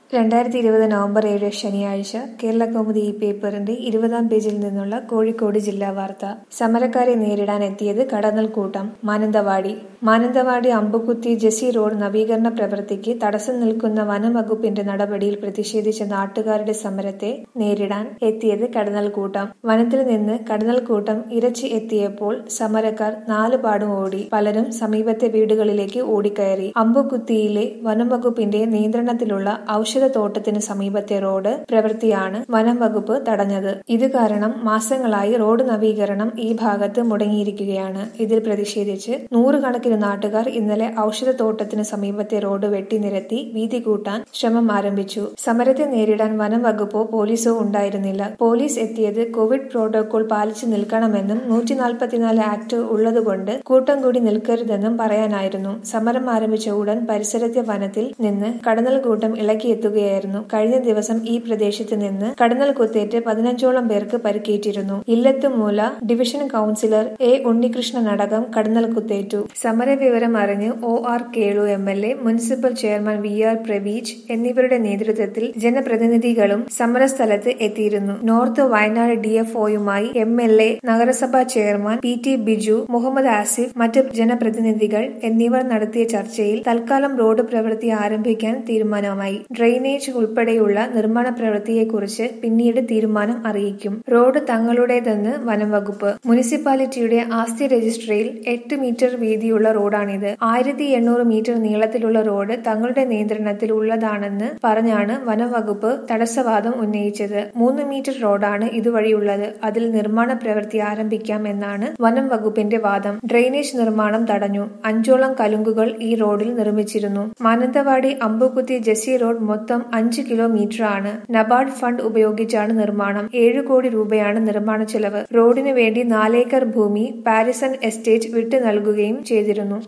രണ്ടായിരത്തി ഇരുപത് നവംബർ ഏഴ് ശനിയാഴ്ച കേരളകൗമുദി ഈ പേപ്പറിന്റെ ഇരുപതാം പേജിൽ നിന്നുള്ള കോഴിക്കോട് ജില്ലാ വാർത്ത സമരക്കാരെ നേരിടാൻ എത്തിയത് കടന്നൽക്കൂട്ടം മാനന്തവാടി മാനന്തവാടി അമ്പുകുത്തി ജെസി റോഡ് നവീകരണ പ്രവൃത്തിക്ക് തടസ്സം നിൽക്കുന്ന വനം വകുപ്പിന്റെ നടപടിയിൽ പ്രതിഷേധിച്ച നാട്ടുകാരുടെ സമരത്തെ നേരിടാൻ എത്തിയത് കടന്നൽക്കൂട്ടം വനത്തിൽ നിന്ന് കടന്നൽക്കൂട്ടം ഇരച്ച് എത്തിയപ്പോൾ സമരക്കാർ നാല് പാടും ഓടി പലരും സമീപത്തെ വീടുകളിലേക്ക് ഓടിക്കയറി അമ്പുകുത്തിയിലെ വനം വകുപ്പിന്റെ നിയന്ത്രണത്തിലുള്ള ഔഷധ തോട്ടത്തിന് സമീപത്തെ റോഡ് പ്രവൃത്തിയാണ് വനം വകുപ്പ് തടഞ്ഞത് ഇത് കാരണം മാസങ്ങളായി റോഡ് നവീകരണം ഈ ഭാഗത്ത് മുടങ്ങിയിരിക്കുകയാണ് ഇതിൽ പ്രതിഷേധിച്ച് നൂറുകണക്കിന് നാട്ടുകാർ ഇന്നലെ ഔഷധത്തോട്ടത്തിന് സമീപത്തെ റോഡ് വെട്ടിനിരത്തി വീതി കൂട്ടാൻ ശ്രമം ആരംഭിച്ചു സമരത്തെ നേരിടാൻ വനം വകുപ്പോ പോലീസോ ഉണ്ടായിരുന്നില്ല പോലീസ് എത്തിയത് കോവിഡ് പ്രോട്ടോകോൾ പാലിച്ചു നിൽക്കണമെന്നും നൂറ്റി നാൽപ്പത്തിനാല് ആക്ട് ഉള്ളതുകൊണ്ട് കൂട്ടം കൂടി നിൽക്കരുതെന്നും പറയാനായിരുന്നു സമരം ആരംഭിച്ച ഉടൻ പരിസരത്തെ വനത്തിൽ നിന്ന് കടന്നൽ കൂട്ടം ഇളകിയെത്തുകയായിരുന്നു കഴിഞ്ഞ ദിവസം ഈ പ്രദേശത്ത് നിന്ന് കടന്നൽ കുത്തേറ്റ് പതിനഞ്ചോളം പേർക്ക് പരിക്കേറ്റിരുന്നു Illathumoola division councillor A Unnikrishnan അടക്കം കടന്നൽ കുത്തേറ്റു സമരവിവരം അറിഞ്ഞ് O R Kelu M L A municipal chairman V R Praveej എന്നിവരുടെ നേതൃത്വത്തിൽ ജനപ്രതിനിധികളും സമരസ്ഥലത്ത് എത്തിയിരുന്നു നോർത്ത് വയനാട് ഡിഎഫ്ഒയുമായി എം എൽ എ നഗരസഭാ chairman P T Biju Muhammad Asif മറ്റ് ജനപ്രതിനിധികൾ എന്നിവർ നടത്തിയ ചർച്ചയിൽ തൽക്കാലം റോഡ് പ്രവൃത്തി ആരംഭിക്കാൻ തീരുമാനമായി ഡ്രെയിനേജ് ഉൾപ്പെടെയുള്ള നിർമ്മാണ പ്രവൃത്തിയെക്കുറിച്ച് പിന്നീട് തീരുമാനം അറിയിക്കും റോഡ് തങ്ങളുടേതെന്ന് വനം വകുപ്പ് മുനിസിപ്പാലിറ്റിയുടെ ആസ്തി രജിസ്ട്രിയിൽ എട്ട് മീറ്റർ വീതിയുള്ള റോഡാണിത് ആയിരത്തി എണ്ണൂറ് മീറ്റർ നീളത്തിലുള്ള റോഡ് തങ്ങളുടെ നിയന്ത്രണത്തിൽ ഉള്ളതാണെന്ന് പറഞ്ഞാണ് വനം വകുപ്പ് തടസ്സവാദം ഉന്നയിച്ചത് മൂന്ന് മീറ്റർ റോഡാണ് ഇതുവഴിയുള്ളത് അതിൽ നിർമ്മാണ പ്രവൃത്തി ആരംഭിക്കാം എന്നാണ് വനം വകുപ്പിന്റെ വാദം ഡ്രെയിനേജ് നിർമ്മാണം തടഞ്ഞു അഞ്ചോളം കലുങ്കുകൾ ഈ റോഡിൽ നിർമ്മിച്ചിരുന്നു മാനന്തവാടി അമ്പുകുത്തി ജെസി റോഡ് മൊത്തം അഞ്ച് കിലോമീറ്റർ ആണ് നബാർഡ് ഫണ്ട് ഉപയോഗിച്ചാണ് നിർമ്മാണം ഏഴു കോടി രൂപയാണ് നിർമ്മാണ ചെലവ് റോഡിനു വേണ്ടി നാലേക്കർ ഭൂമി പാരിസൺ എസ്റ്റേറ്റ് വിട്ടു നൽകുകയും ചെയ്തിരുന്നു